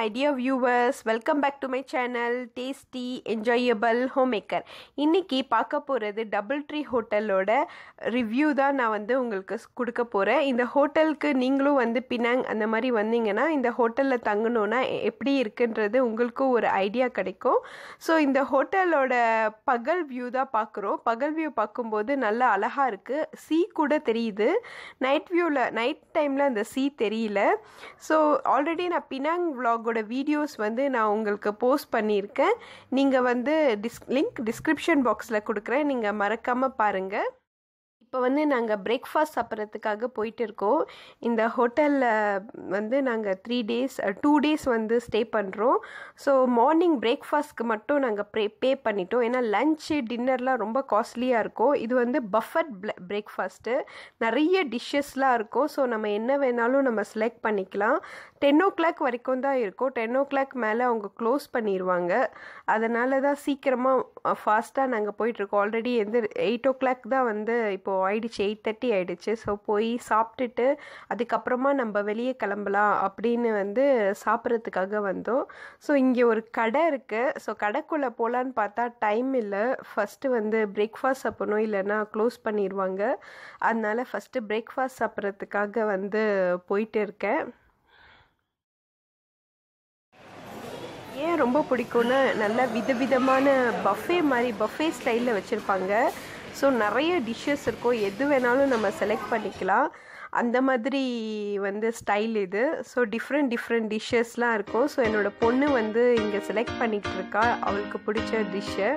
dear viewers welcome back to my channel tasty enjoyable home maker இன்றைக்கி பார்க்க போகிறது double tree ஹோட்டலோட review தான் நான் வந்து உங்களுக்கு ஸ்- கொடுக்க போகிறேன் இந்த ஹோட்டலுக்கு நீங்களும் வந்து பினாங் அந்த மாதிரி வந்தீங்கன்னா இந்த ஹோட்டலில் தங்கணுன்னா எ- எப்படி இருக்குன்றது உங்களுக்கும் ஒரு ஐடியா கிடைக்கும் ஸோ இந்த ஹோட்டலோட பகல் வியூ தான் பார்க்குறோம் பகல் வியூ பார்க்கும்போது நல்லா அழகாக இருக்குது சீ கூட தெரியுது நைட் வியூவில் நைட் டைமில் அந்த சீ தெரியல ஸோ ஆல்ரெடி நான் பினாங் vlogோட வீடியோஸ் வந்து நான் உங்களுக்கு போஸ்ட் பண்ணியிருக்கேன் நீங்கள் வந்து டிஸ் லிங்க் டிஸ்கிரிப்ஷன் பாக்ஸில் கொடுக்குறேன் நீங்கள் மறக்காமல் பாருங்கள் இப்போ வந்து நாங்கள் பிரேக்ஃபாஸ்ட் சாப்பிட்றதுக்காக போயிட்டு இருக்கோம் இந்த ஹோட்டலில் வந்து நாங்கள் த்ரீ டேஸ் டூ டேஸ் வந்து ஸ்டே பண்ணுறோம் ஸோ மார்னிங் பிரேக்ஃபாஸ்ட்க்கு மட்டும் நாங்கள் ப்ரே பே பண்ணிட்டோம் ஏன்னா லஞ்சு டின்னர்லாம் ரொம்ப காஸ்ட்லியாக இருக்கும் இது வந்து பஃபட் பிரேக்ஃபாஸ்ட்டு நிறைய டிஷ்ஷஸ்லாம் இருக்கும் ஸோ நம்ம என்ன வேணாலும் நம்ம செலக்ட் பண்ணிக்கலாம் டென் ஓ கிளாக் வரைக்கும் தான் இருக்கும் டென் ஓ கிளாக் மேலே அவங்க க்ளோஸ் பண்ணிடுவாங்க அதனால தான் சீக்கிரமாக ஃபாஸ்ட்டாக நாங்கள் போயிட்டுருக்கோம் ஆல்ரெடி எந்த எயிட் ஓ கிளாக் தான் வந்து இப்போது ஆயிடுச்சு எயிட் தேர்ட்டி ஆயிடுச்சு ஸோ போய் சாப்பிட்டுட்டு அதுக்கப்புறமா நம்ம வெளியே கிளம்பலாம் அப்படின்னு வந்து சாப்பிட்றதுக்காக வந்தோம் ஸோ இங்கே ஒரு கடை இருக்குது ஸோ கடைக்குள்ளே போகலான்னு பார்த்தா டைம் இல்லை ஃபஸ்ட்டு வந்து பிரேக்ஃபாஸ்ட் சாப்பிடணும் இல்லைன்னா க்ளோஸ் பண்ணிடுவாங்க அதனால ஃபஸ்ட்டு பிரேக்ஃபாஸ்ட் சாப்பிட்றதுக்காக வந்து போயிட்டு இருக்கேன் ஏன் ரொம்ப பிடிக்கும்னா நல்ல விதவிதமான பஃபே மாதிரி பஃபே ஸ்டைலில் வச்சுருப்பாங்க ஸோ நிறைய டிஷ்ஷஸ் இருக்கும் எது வேணாலும் நம்ம செலக்ட் பண்ணிக்கலாம் அந்த மாதிரி வந்து ஸ்டைல் இது ஸோ டிஃப்ரெண்ட் டிஃப்ரெண்ட் டிஷ்ஷஸ்லாம் இருக்கும் ஸோ என்னோடய பொண்ணு வந்து இங்கே செலக்ட் பண்ணிக்கிட்டு இருக்கா அவளுக்கு பிடிச்ச டிஷ்ஷை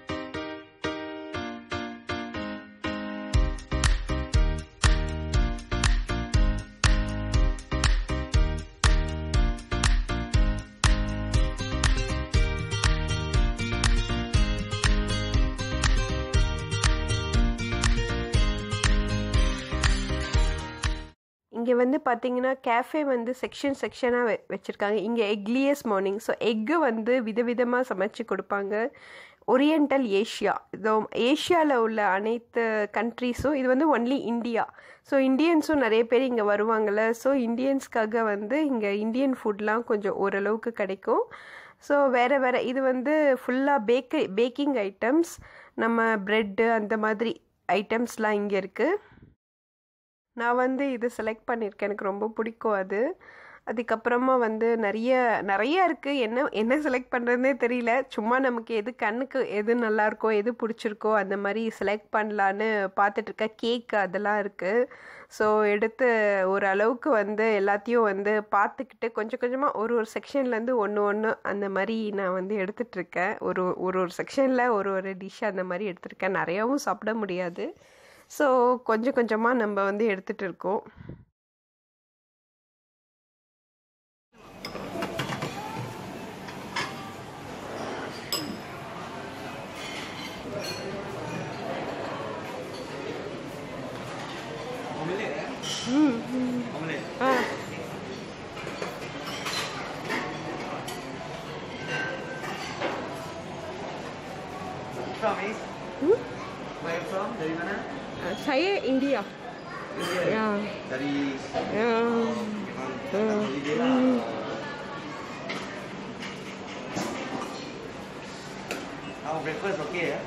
இங்கே வந்து பார்த்தீங்கன்னா கேஃபே வந்து செக்ஷன் செக்ஷனாக வெ வச்சுருக்காங்க இங்கே எக்லியஸ் மார்னிங் ஸோ எக்கு வந்து விதவிதமாக சமைச்சு கொடுப்பாங்க ஒரியண்டல் ஏஷியா இதோ ஏஷியாவில் உள்ள அனைத்து கண்ட்ரீஸும் இது வந்து ஒன்லி இந்தியா ஸோ இந்தியன்ஸும் நிறைய பேர் இங்கே வருவாங்கள்ல ஸோ இந்தியன்ஸ்க்காக வந்து இங்கே இந்தியன் ஃபுட்லாம் கொஞ்சம் ஓரளவுக்கு கிடைக்கும் ஸோ வேறு வேறு இது வந்து ஃபுல்லாக பேக்கரி பேக்கிங் ஐட்டம்ஸ் நம்ம ப்ரெட்டு அந்த மாதிரி ஐட்டம்ஸ்லாம் இங்கே இருக்குது நான் வந்து இது செலக்ட் பண்ணியிருக்கேன் எனக்கு ரொம்ப பிடிக்கும் அது அதுக்கப்புறமா வந்து நிறைய நிறைய இருக்குது என்ன என்ன செலக்ட் பண்ணுறதுனே தெரியல சும்மா நமக்கு எது கண்ணுக்கு எது நல்லா இருக்கோ எது பிடிச்சிருக்கோ அந்த மாதிரி செலக்ட் பண்ணலான்னு பார்த்துட்ருக்க கேக் அதெல்லாம் இருக்குது ஸோ எடுத்து ஓரளவுக்கு வந்து எல்லாத்தையும் வந்து பார்த்துக்கிட்டு கொஞ்சம் கொஞ்சமாக ஒரு ஒரு செக்ஷன்லேருந்து ஒன்று ஒன்று அந்த மாதிரி நான் வந்து எடுத்துகிட்ருக்கேன் ஒரு ஒரு ஒரு செக்ஷனில் ஒரு ஒரு டிஷ் அந்த மாதிரி எடுத்திருக்கேன் நிறையாவும் சாப்பிட முடியாது ஸோ கொஞ்சம் கொஞ்சமாக நம்ம வந்து எடுத்துகிட்டு இருக்கோம் Omelette eh? Omelette. Ah From is? Hmm? Where you from? Dari mana? saya India India. ya Dari ya memang Hmm. holiday lah. Our breakfast okay ya?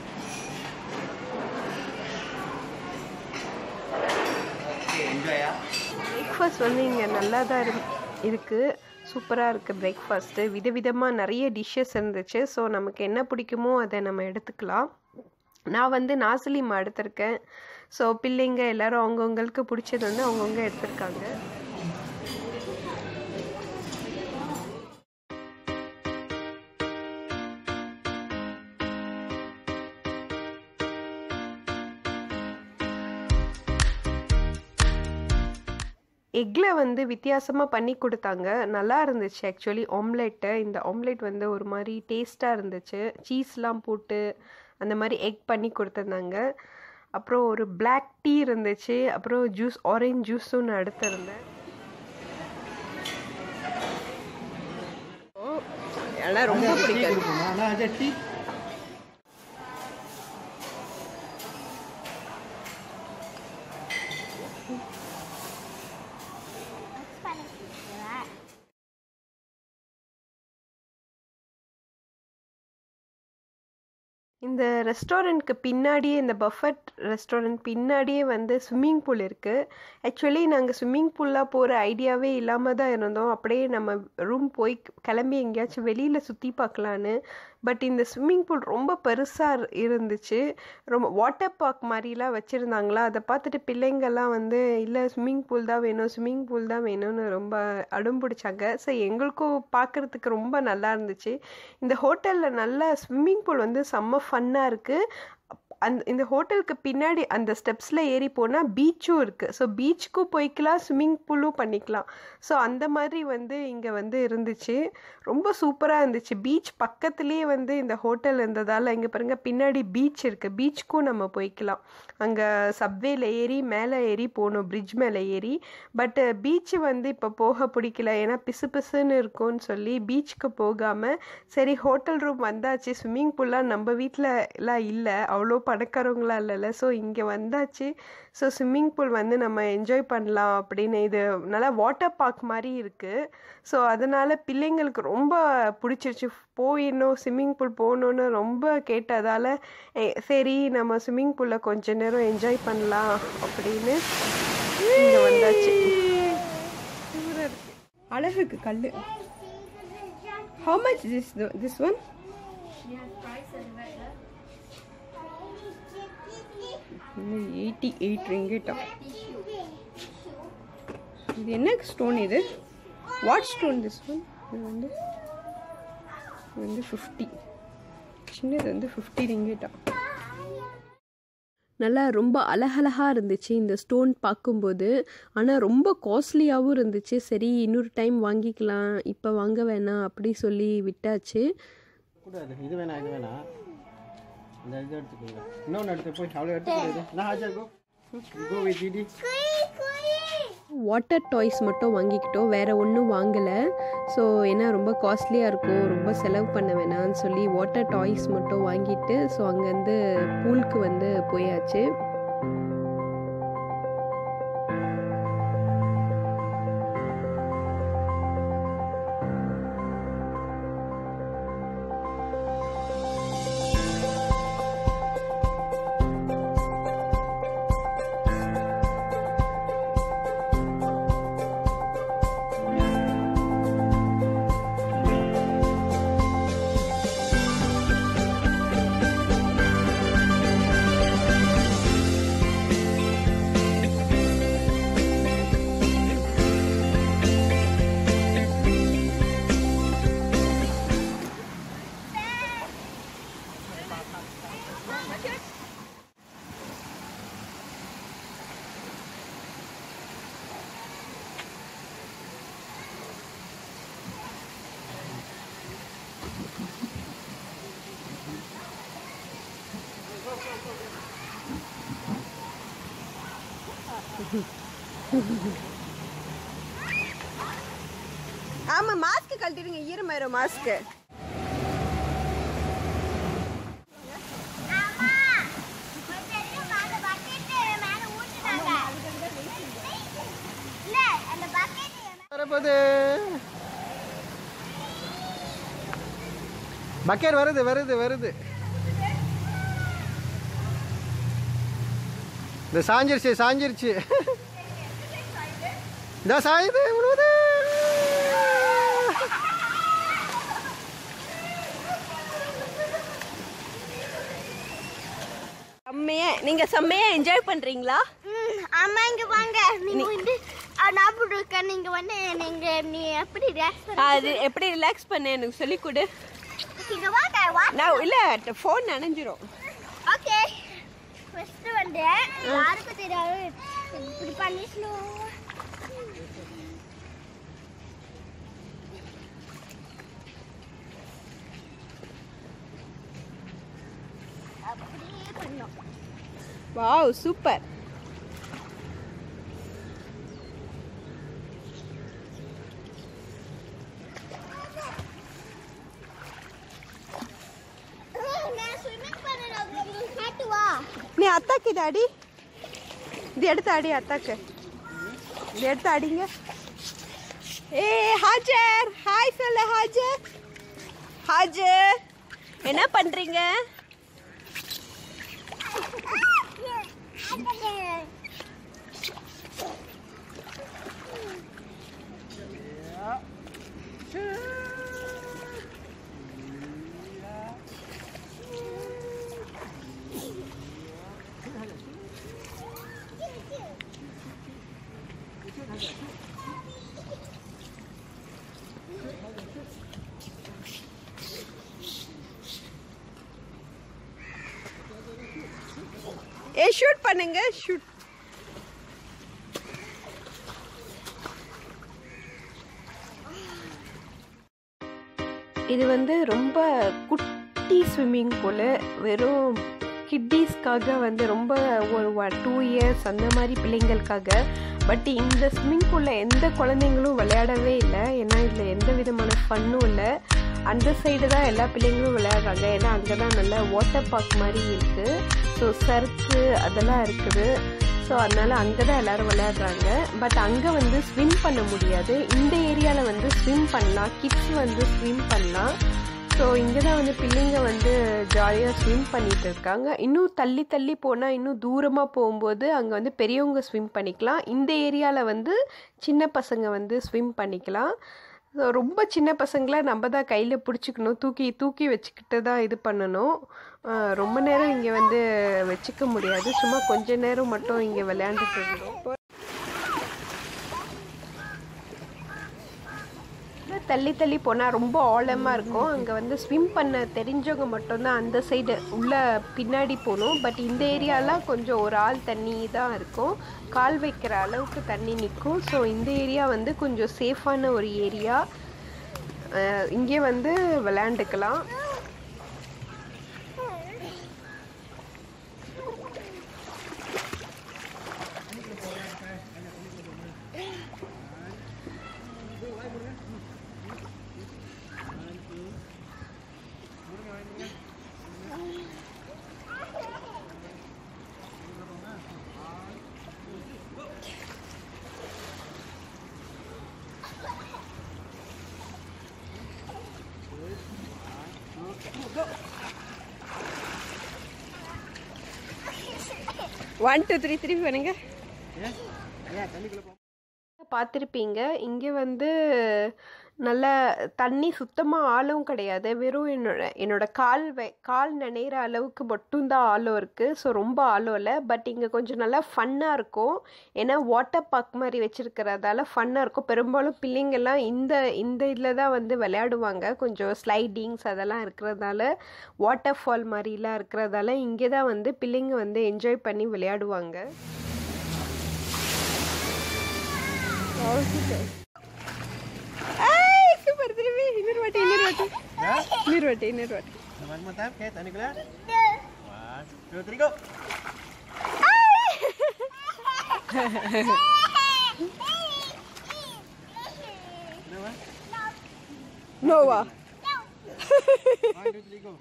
Okay, enjoy ya. Breakfast வந்து இங்கே நல்லா தான் இரு இருக்குது சூப்பராக இருக்குது பிரேக்ஃபாஸ்ட்டு விதவிதமாக நிறைய டிஷ்ஷஸ் இருந்துச்சு ஸோ நமக்கு என்ன பிடிக்குமோ அதை நம்ம எடுத்துக்கலாம் நான் வந்து நாசிலிமா எடுத்திருக்கேன் ஸோ பிள்ளைங்க எல்லாரும் அவங்கவுங்களுக்கு பிடிச்சது வந்து அவங்கவுங்க எடுத்திருக்காங்க எக்கில் வந்து வித்தியாசமாக பண்ணி கொடுத்தாங்க நல்லா இருந்துச்சு ஆக்சுவலி ஆம்லெட்டு இந்த ஆம்லெட் வந்து ஒரு மாதிரி டேஸ்ட்டாக இருந்துச்சு சீஸ்லாம் போட்டு அந்த மாதிரி எக் பண்ணி கொடுத்துருந்தாங்க அப்புறம் ஒரு Black டீ இருந்துச்சு அப்புறம் ஜூஸ் ஆரஞ்ச் ஜூஸும் நான் எடுத்திருந்தேன் அதெல்லாம் ரொம்ப பிடிக்கும் Mana aja tea? இந்த ரெஸ்டாரண்ட்க்கு பின்னாடியே இந்த பஃபட் ரெஸ்டாரண்ட் பின்னாடியே வந்து ஸ்விம்மிங் பூல் இருக்குது ஆக்சுவலி நாங்கள் ஸ்விம்மிங் பூல்லாம் போகிற ஐடியாவே இல்லாமல் தான் இருந்தோம் அப்படியே நம்ம ரூம் போய் கிளம்பி எங்கேயாச்சும் வெளியில் சுற்றி பார்க்கலான்னு பட் இந்த ஸ்விம்மிங் பூல் ரொம்ப பெருசாக இருந்துச்சு ரொம்ப வாட்டர் பார்க் மாதிரிலாம் வச்சுருந்தாங்களா அதை பார்த்துட்டு பிள்ளைங்கள்லாம் வந்து இல்லை ஸ்விம்மிங் பூல் தான் வேணும் ஸ்விம்மிங் பூல் தான் வேணும்னு ரொம்ப அடம் பிடிச்சாங்க ஸோ எங்களுக்கும் பார்க்குறதுக்கு ரொம்ப நல்லா இருந்துச்சு இந்த ஹோட்டலில் நல்ல ஸ்விம்மிங் பூல் வந்து செம்ம ஃபன்னாக இருக்குது அந்த இந்த ஹோட்டலுக்கு பின்னாடி அந்த ஸ்டெப்ஸில் ஏறி போனால் பீச்சும் இருக்குது ஸோ பீச்சுக்கும் போய்க்கலாம் ஸ்விம்மிங் பூலும் பண்ணிக்கலாம் ஸோ அந்த மாதிரி வந்து இங்கே வந்து இருந்துச்சு ரொம்ப சூப்பராக இருந்துச்சு பீச் பக்கத்துலேயே வந்து இந்த ஹோட்டல் இருந்ததால் இங்கே பாருங்கள் பின்னாடி பீச் இருக்குது பீச்சுக்கும் நம்ம போய்க்கலாம் அங்கே சப்வேல ஏறி மேலே ஏறி போகணும் பிரிட்ஜ் மேலே ஏறி பட்டு பீச்சு வந்து இப்போ போக பிடிக்கல ஏன்னா பிசு பிசுன்னு இருக்கும்னு சொல்லி பீச்சுக்கு போகாமல் சரி ஹோட்டல் ரூம் வந்தாச்சு ஸ்விம்மிங் பூல்லாம் நம்ம வீட்டில் எல்லாம் இல்லை அவ்வளோ பணக்காரவங்களா இல்லைல்ல ஸோ இங்கே வந்தாச்சு ஸோ ஸ்விம்மிங் பூல் வந்து நம்ம என்ஜாய் பண்ணலாம் அப்படின்னு இது நல்லா வாட்டர் பார்க் மாதிரி இருக்குது ஸோ அதனால் பிள்ளைங்களுக்கு ரொம்ப பிடிச்சிருச்சு போயிடணும் ஸ்விம்மிங் பூல் போகணுன்னு ரொம்ப கேட்டதால் சரி நம்ம ஸ்விம்மிங் பூலில் கொஞ்ச நேரம் என்ஜாய் பண்ணலாம் அப்படின்னு இங்கே வந்தாச்சு அழகுக்கு கல் how much this this one eighty eight ரிங்கேட்டா இது என்ன ஸ்டோன் இது வாட் ஸ்டோன் திஸ் ஒன் இது வந்து இது வந்து ஃபிஃப்டி சின்னது வந்து ஃபிஃப்டி ரிங்கேட்டா நல்லா ரொம்ப அழகழகாக இருந்துச்சு இந்த ஸ்டோன் பார்க்கும்போது ஆனால் ரொம்ப காஸ்ட்லியாகவும் இருந்துச்சு சரி இன்னொரு டைம் வாங்கிக்கலாம் இப்போ வாங்க வேணாம் அப்படி சொல்லி விட்டாச்சு கூடாது இது வேணாம் இது வேணாம் இந்த இது எடுத்துக்கோங்க இன்னொன்று எடுத்து போய் அவ்வளோ எடுத்துக்கிறது நான் ஹாஜர் கோ கோ வித் டிடி வாட்டர் டாய்ஸ் மட்டும் வாங்கிக்கிட்டோம் வேறு ஒன்றும் வாங்கலை ஸோ ஏன்னா ரொம்ப காஸ்ட்லியாக இருக்கும் ரொம்ப செலவு பண்ண வேணாம்னு சொல்லி வாட்டர் டாய்ஸ் மட்டும் வாங்கிட்டு ஸோ அங்கேருந்து பூலுக்கு வந்து போயாச்சு ஆமாம் மாஸ்க்கு கழட்டிடுங்க ஈரமாயிரும் மாஸ்க்கு வரப்போகுது பக்கெட் வருது வருது வருது இந்த சாஞ்சிருச்சு சாஞ்சிருச்சு இந்த சாயுது விழுவுது செம்மையா நீங்க செம்மையா என்ஜாய் பண்றீங்களா ஆமா இங்க வாங்க நீங்க வந்து ஞாபகம் இருக்கா நீங்க வந்து நீங்க நீ எப்படி react பண்ண- அது எப்படி ரிலாக்ஸ் பண்ண எனக்கு சொல்லி கொடு இங்க வாங்க வா நான் இல்ல ஃபோன் நனைஞ்சிரும் ஓகே ஃபர்ஸ்ட் வந்து யாருக்கும் தெரியாது இப்படி பண்ணி slow ஆ. அப்படியே பண்ணோம் வாவ் சூப்பர் நான் ஸ்விம்மிங் பண்ணல உங்களுக்கு காட்டுவா நீ அத்தாக்கு இது அடி இது எடுத்து அடி அத்தாக்கு இது எடுத்து அடிங்க ஏ ஹாஜர் ஹாய் சொல்ல ஹாஜர் ஹாஜர் என்ன பண்றீங்க ஏ ஷூட் பண்ணுங்க ஷூட் இது வந்து ரொம்ப குட்டி ஸ்விம்மிங் பூல் வெறும் கிட்டீஸ்க்காக வந்து ரொம்ப ஒரு டூ இயர்ஸ் அந்த மாதிரி பிள்ளைங்களுக்காக பட் இந்த ஸ்விம்மிங் பூலில் எந்த குழந்தைங்களும் விளையாடவே இல்லை ஏன்னா இதில் எந்த விதமான ஃபன்னும் இல்லை அந்த சைடு தான் எல்லா பிள்ளைங்களும் விளையாடுறாங்க ஏன்னா அங்கே தான் நல்ல வாட்டர் பார்க் மாதிரி இருக்குது ஸோ சர்க்கு அதெல்லாம் இருக்குது ஸோ அதனால் அங்கே தான் எல்லோரும் விளையாடுறாங்க பட் அங்கே வந்து ஸ்விம் பண்ண முடியாது இந்த ஏரியாவில் வந்து ஸ்விம் பண்ணலாம் கிட்ஸ் வந்து ஸ்விம் பண்ணலாம் ஸோ இங்கே தான் வந்து பிள்ளைங்க வந்து ஜாலியாக ஸ்விம் பண்ணிட்டு இருக்காங்க இன்னும் தள்ளி தள்ளி போனால் இன்னும் தூரமாக போகும்போது அங்கே வந்து பெரியவங்க ஸ்விம் பண்ணிக்கலாம் இந்த ஏரியாவில் வந்து சின்ன பசங்க வந்து ஸ்விம் பண்ணிக்கலாம் ஸோ ரொம்ப சின்ன பசங்களை நம்ம தான் கையில் பிடிச்சிக்கணும் தூக்கி தூக்கி வச்சுக்கிட்டு தான் இது பண்ணணும் ஆஹ் ரொம்ப நேரம் இங்கே வந்து வச்சுக்க முடியாது சும்மா கொஞ்ச நேரம் மட்டும் இங்கே விளையாண்டுட்டு இருந்தோம் தள்ளி தள்ளி போனால் ரொம்ப ஆழமாக இருக்கும் அங்கே வந்து ஸ்விம் பண்ண தெரிஞ்சவங்க மட்டும்தான் அந்த சைடு உள்ள பின்னாடி போகணும் பட் இந்த ஏரியாலாம் கொஞ்சம் ஒரு ஆள் தண்ணி தான் இருக்கும் கால் வைக்கிற அளவுக்கு தண்ணி நிற்கும் ஸோ இந்த ஏரியா வந்து கொஞ்சம் சேஃபான ஒரு ஏரியா இங்கே வந்து விளையாண்டுக்கலாம் ஒன் டூ த்ரீ த்ரீ பண்ணுங்க ஏன் தண்ணிக்குள்ளே போ பார்த்துருப்பீங்க இங்கே வந்து நல்ல தண்ணி சுத்தமாக ஆழம் கிடையாது வெறும் என்னோட என்னோட கால் வை கால் நனைகிற அளவுக்கு மட்டும்தான் ஆழம் இருக்குது ஸோ ரொம்ப ஆழம் இல்லை பட் இங்கே கொஞ்சம் நல்லா ஃபன்னாக இருக்கும் ஏன்னா வாட்டர் பார்க் மாதிரி வச்சுருக்கிறதால ஃபன்னாக இருக்கும் பெரும்பாலும் பிள்ளைங்கள்லாம் இந்த இந்த இதில் தான் வந்து விளையாடுவாங்க கொஞ்சம் ஸ்லைடிங்ஸ் அதெல்லாம் இருக்கிறதால வாட்டர் ஃபால் மாதிரிலாம் இருக்கிறதால இங்கே தான் வந்து பிள்ளைங்க வந்து என்ஜாய் பண்ணி விளையாடுவாங்க ஏய், சூப்பர் திரும்பி இன்னொரு வாட்டி இன்னொரு வாட்டி இன்னொரு வாட்டி இன்னொரு வாட்டி One more time, okay, தண்ணிக்குள்ளே One, two, three, go. என்னவா? நோவா One, two, three, go.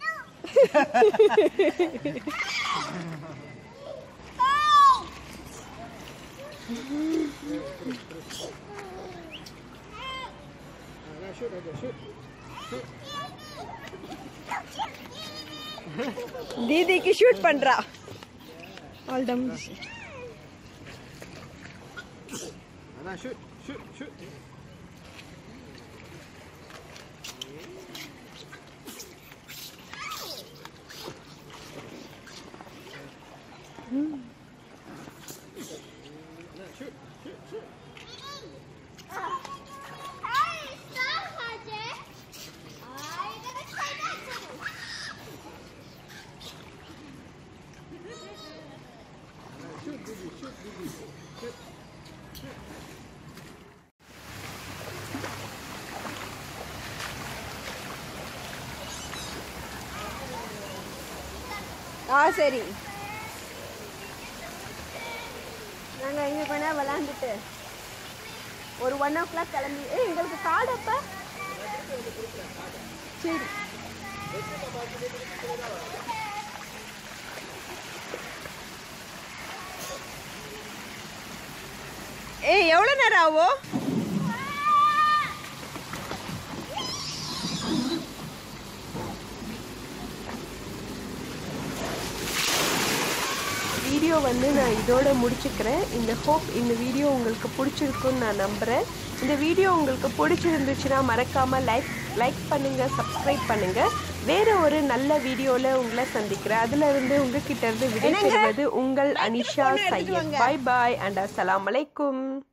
Ah, shoot, okay, shoot. தீதிக்கு ஷூட் பண்றா ஆல் டம் அதான் shoot, shoot, shoot. Hey, stop, Haji. I gotta try that too. ஆ சரி நாங்கள் இங்கே கொஞ்ச நேரம் விளாண்டுட்டு ஒரு ஒன் ஓ கிளாக் கிளம்பி ஏ எங்களுக்கு கார்டு அப்போ சரி ஏய் எவ்வளோ நேரம் ஆகும் வீடியோ வந்து நான் இதோட முடிச்சுக்கிறேன் இந்த ஹோப் இந்த வீடியோ உங்களுக்கு பிடிச்சிருக்குன்னு நான் நம்புகிறேன் இந்த வீடியோ உங்களுக்கு பிடிச்சிருந்துச்சுன்னா மறக்காமல் லைக் லைக் பண்ணுங்கள் சப்ஸ்கிரைப் பண்ணுங்கள் வேறு ஒரு நல்ல வீடியோவில் உங்களை சந்திக்கிறேன் அதிலிருந்து உங்ககிட்ட இருந்து விடை பெறுவது உங்கள் Anisha Syed bye bye and அஸ்ஸலாமு அலைக்கும்